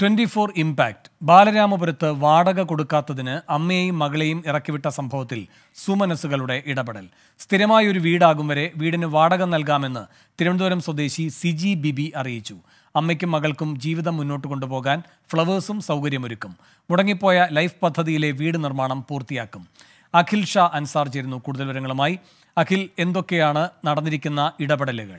twenty four impact ബാലരാമപുരത്ത് വാടക കൊടുക്കാത്തതിന് അമ്മയെയും മകളെയും ഇറക്കിവിട്ട സംഭവത്തിൽ സുമനസ്സുകളുടെ ഇടപെടൽ സ്ഥിരമായ ഒരു വീടാകും വരെ വീടിന് വാടക നൽകാമെന്ന് തിരുവനന്തപുരം സ്വദേശി സിജി ബിബി അറിയിച്ചു അമ്മയ്ക്കും മകൾക്കും ജീവിതം മുന്നോട്ട് കൊണ്ടുപോകാൻ ഫ്ലവേഴ്സും സൗകര്യമൊരുക്കും മുടങ്ങിപ്പോയ ലൈഫ് പദ്ധതിയിലെ വീട് നിർമ്മാണം പൂർത്തിയാക്കും അഖിൽ ഷാ അൻസാർ ചേരുന്നു കൂടുതൽ വിവരങ്ങളുമായി അഖിൽ എന്തൊക്കെയാണ് നടന്നിരിക്കുന്ന ഇടപെടലുകൾ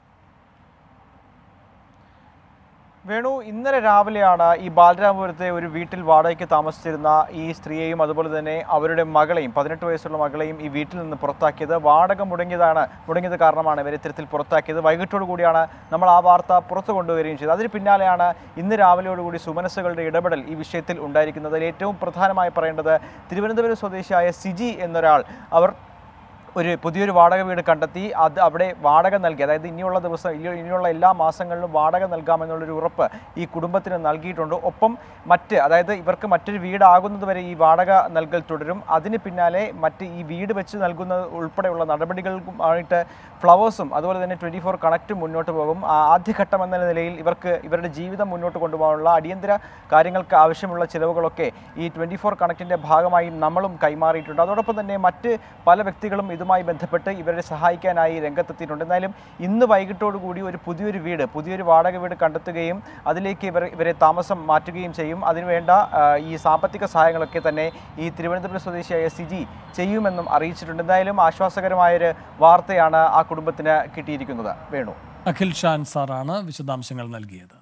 വേണു ഇന്നലെ രാവിലെയാണ് ഈ ബാലരാമപുരത്തെ ഒരു വീട്ടിൽ വാടകയ്ക്ക് താമസിച്ചിരുന്ന ഈ സ്ത്രീയെയും അതുപോലെ തന്നെ അവരുടെ മകളെയും പതിനെട്ട് വയസ്സുള്ള മകളെയും ഈ വീട്ടിൽ നിന്ന് പുറത്താക്കിയത് വാടക മുടങ്ങിയതാണ് മുടങ്ങിയത് കാരണമാണ് ഇവരെ ഇത്തരത്തിൽ പുറത്താക്കിയത് വൈകിട്ടോടു കൂടിയാണ് നമ്മൾ ആ വാർത്ത പുറത്തു കൊണ്ടുവരികയും ചെയ്തത് അതിന് പിന്നാലെയാണ് ഇന്ന് രാവിലെയോടുകൂടി സുമനസ്സുകളുടെ ഇടപെടൽ ഈ വിഷയത്തിൽ ഉണ്ടായിരിക്കുന്നത് അതിൽ ഏറ്റവും പ്രധാനമായി പറയേണ്ടത് തിരുവനന്തപുരം സ്വദേശിയായ സിജി എന്നൊരാൾ അവർ ഒരു പുതിയൊരു വാടക വീട് കണ്ടെത്തി അത് അവിടെ വാടക നൽകി അതായത് ഇനിയുള്ള ദിവസം ഇനി- ഇനിയുള്ള എല്ലാ മാസങ്ങളിലും വാടക നൽകാമെന്നുള്ളൊരു ഉറപ്പ് ഈ കുടുംബത്തിന് നൽകിയിട്ടുണ്ട് ഒപ്പം മറ്റ് അതായത് ഇവർക്ക് മറ്റൊരു വീടാകുന്നത് വരെ ഈ വാടക നൽകൽ തുടരും അതിന് പിന്നാലെ മറ്റ് ഈ വീട് വെച്ച് നൽകുന്നത് ഉൾപ്പെടെയുള്ള നടപടികൾക്കുമായിട്ട് ഫ്ലവേഴ്സും അതുപോലെ തന്നെ ട്വൻറ്റി ഫോർ കണക്റ്റും മുന്നോട്ട് പോകും ആ ആദ്യഘട്ടം എന്ന നിലയിൽ ഇവർക്ക് ഇവരുടെ ജീവിതം മുന്നോട്ട് കൊണ്ടുപോകാനുള്ള അടിയന്തര കാര്യങ്ങൾക്ക് ആവശ്യമുള്ള ചിലവുകളൊക്കെ ഈ ട്വൻറ്റി ഫോർ കണക്റ്റിൻ്റെ ഭാഗമായി നമ്മളും കൈമാറിയിട്ടുണ്ട് അതോടൊപ്പം തന്നെ മറ്റ് പല വ്യക്തികളും ഇതുമായി ബന്ധപ്പെട്ട് ഇവരെ സഹായിക്കാനായി രംഗത്തെത്തിയിട്ടുണ്ട് എന്തായാലും ഇന്ന് വൈകിട്ടോടുകൂടി ഒരു പുതിയൊരു വീട് പുതിയൊരു വാടക വീട് കണ്ടെത്തുകയും അതിലേക്ക് ഇവർ ഇവരെ താമസം മാറ്റുകയും ചെയ്യും അതിനുവേണ്ട ആ, ഈ സാമ്പത്തിക സഹായങ്ങളൊക്കെ തന്നെ ഈ തിരുവനന്തപുരം സ്വദേശിയായ സിജി ചെയ്യുമെന്നും അറിയിച്ചിട്ടുണ്ട് എന്തായാലും ആശ്വാസകരമായൊരു വാർത്തയാണ് ആ കുടുംബത്തിന് കിട്ടിയിരിക്കുന്നത് വേണു അഖിൽ ഷാ അൻസാറാണ് വിശദാംശങ്ങൾ നൽകിയത്